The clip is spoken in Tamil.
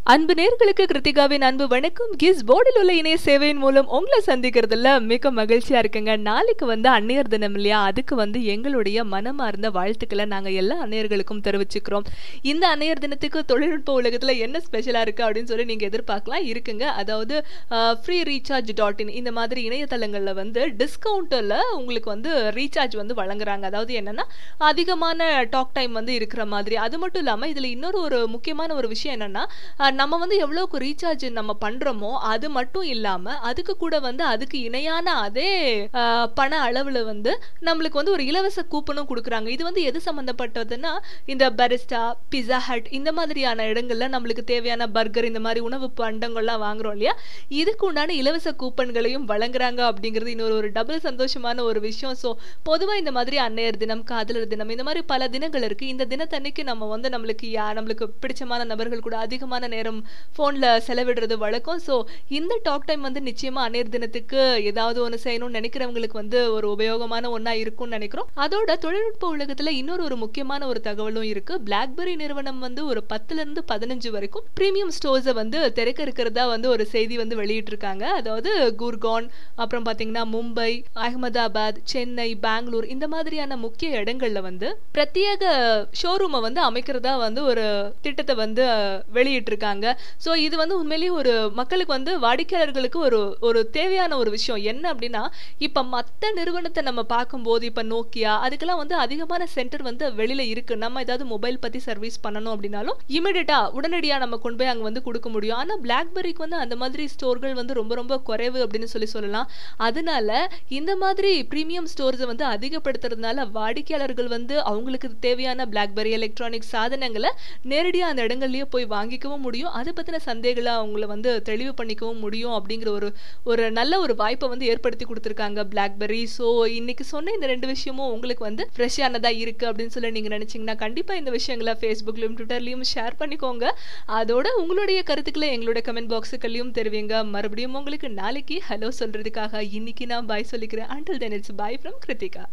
அன்பு நேர்களுக்கு கிருத்திகாவின் அன்பு வணக்கம் கிஸ் போர்டில் உள்ள இணைய சேவையின் மூலம் உங்களை சந்திக்கிறதுல மிக மகிழ்ச்சியா இருக்குங்க நாளைக்கு வந்து அன்னையர் தினம் இல்லையா அதுக்கு வந்து எங்களுடைய மனமார்ந்த வாழ்த்துக்களை நாங்க எல்லா அன்னையர்களுக்கும் தெரிவிச்சுக்கிறோம் இந்த அன்னையர் தினத்துக்கு தொழில்நுட்ப உலகத்துல என்ன ஸ்பெஷலா இருக்கு அப்படின்னு சொல்லி நீங்க எதிர்பார்க்கலாம் இருக்குங்க அதாவது ஃப்ரீ ரீசார்ஜ் டாட் இன் இந்த மாதிரி இணையதளங்கள்ல வந்து டிஸ்கவுண்ட்ல உங்களுக்கு வந்து ரீசார்ஜ் வந்து வழங்குறாங்க அதாவது என்னன்னா அதிகமான டாக் டைம் வந்து இருக்கிற மாதிரி அது மட்டும் இல்லாம இதுல இன்னொரு ஒரு முக்கியமான ஒரு விஷயம் என்னன்னா அஹ், நம்ம வந்து எவ்வளவுக்கு ரீசார்ஜ் நம்ம பண்றோமோ அது மட்டும் இல்லாம அதுக்கு கூட வந்து அதுக்கு இணையான அதே அஹ், பண அளவுல வந்து நம்மளுக்கு வந்து ஒரு இலவச கூப்பனும் கொடுக்குறாங்க இது வந்து எது சம்பந்தப்பட்டதுன்னா இந்த பரிஸ்டா பிஸா ஹட் இந்த மாதிரியான இடங்கள்ல நம்மளுக்கு தேவையான பர்கர் இந்த மாதிரி உணவு பண்டங்கள்லாம் வாங்குறோம் இல்லையா இதுக்கு உண்டான இலவச கூப்பன்களையும் வழங்குறாங்க அப்படிங்கிறது இன்னொரு ஒரு டபுள் சந்தோஷமான ஒரு விஷயம் ஸோ பொதுவாக இந்த மாதிரி அன்னையர் தினம் காதலர் தினம் இந்த மாதிரி பல தினங்கள் இருக்கு இந்த தினத்தன்னைக்கு நம்ம வந்து நம்மளுக்கு யா நம்மளுக்கு பிடிச்சமான நபர்கள் கூட அதிகமான நேரம் ஃபோனில் செலவிடுறது வழக்கம் ஸோ இந்த டாக் டைம் வந்து நிச்சயமா அன்னையர் தினத்துக்கு ஏதாவது ஒன்று செய்யணும்னு நினைக்கிறவங்களுக்கு வந்து ஒரு உபயோகமான ஒன்றா இருக்கும்னு நினைக்கிறோம் அதோட தொழில்நுட்ப உலகத்துல இன்னொரு ஒரு முக்கியமான ஒரு தகவலும் இருக்கு பிளாக்பெரி நிறுவனம் வந்து ஒரு பத்துல இருந்து பதினஞ்சு வரைக்கும் பிரீமியம் ஸ்டோர்ஸை வந்து திறக்க இருக்கிறதா வந்து ஒரு செய்தி வந்து வெளியிட்டிருக்காங்க அதாவது குர்கான் அப்புறம் பாத்தீங்கன்னா மும்பை அகமதாபாத் சென்னை பெங்களூர் இந்த மாதிரியான முக்கிய இடங்கள்ல வந்து பிரத்யேக ஷோரூமை வந்து அமைக்கிறதா வந்து ஒரு திட்டத்தை வந்து அஹ், வெளியிட்டிருக்காங்க ஸோ இது வந்து உண்மையிலேயே ஒரு மக்களுக்கு வந்து வாடிக்கையாளர்களுக்கு ஒரு ஒரு தேவையான ஒரு விஷயம் என்ன அப்படின்னா இப்ப மத்த நிறுவனத்தை நம்ம பார்க்கும்போது இப்ப நோக்கியா அதுக்கெல்லாம் வந்து அதிகமான சென்டர் வந்து வெளியில இருக்கு நம்ம ஏதாவது மொபைல் பத்தி சர்வீஸ் பண்ணணும் அப்படின்னாலும் இமிடியட்டா உடனடியா நம்ம கொண்டு போய் அங்க வந்து கொடுக்க முடியும் ஆனா பிளாக்பெரிக்கு வந்து அந்த மாதிரி ஸ்டோர்கள் வந்து ரொம்ப ரொம்ப குறைவு அப்படின்னு சொல்லி சொல்லலாம் அதனால இந்த மாதிரி பிரீமியம் ஸ்டோர்ஸை வந்து அதிகப்படுத்துறதுனால வாடிக்கையாளர்கள் வந்து அவங்களுக்கு தேவையான பிளாக்பெரி எலக்ட்ரானிக் சாதனங்களை நேரடியா அந்த இடங்கள்லயே போய் வாங்கிக்கவும் முடியும் அதை பத்தின சந்தேகங்களை அவங்கள வந்து தெளிவு பண்ணிக்கவும் முடியும் அப்படிங்கிற ஒரு ஒரு நல்ல ஒரு வாய்ப்பை வந்து ஏற்படுத்தி கொடுத்துருக்காங்க பிளாக்பெரி ஸோ இன்னைக்கு சொன்ன இந்த ரெண்டு விஷயமும் உங்களுக்கு வந்து ஃப்ரெஷ்ஷானதா இருக்கு அப்படின்னு சொல்லி நீங்க நினைச்சீங்கன்னா கண்டிப்பா இந்த விஷயங்களை ஃபேஸ்புக்லயும் ட்விட்டர்லயும் ஷேர் பண்ணிக்கோங்க அதோட உங்களுடைய கருத்துக்களை எங்களோட கமெண்ட் பாக்ஸுக்கள்லயும் தெரிவிங்க மறுபடியும் உங்களுக்கு நாளைக்கு ஹலோ சொல்றதுக்காக இன்னைக்கு நான் பாய் சொல்லிக்கிறேன் until then it's bye from Kiruthika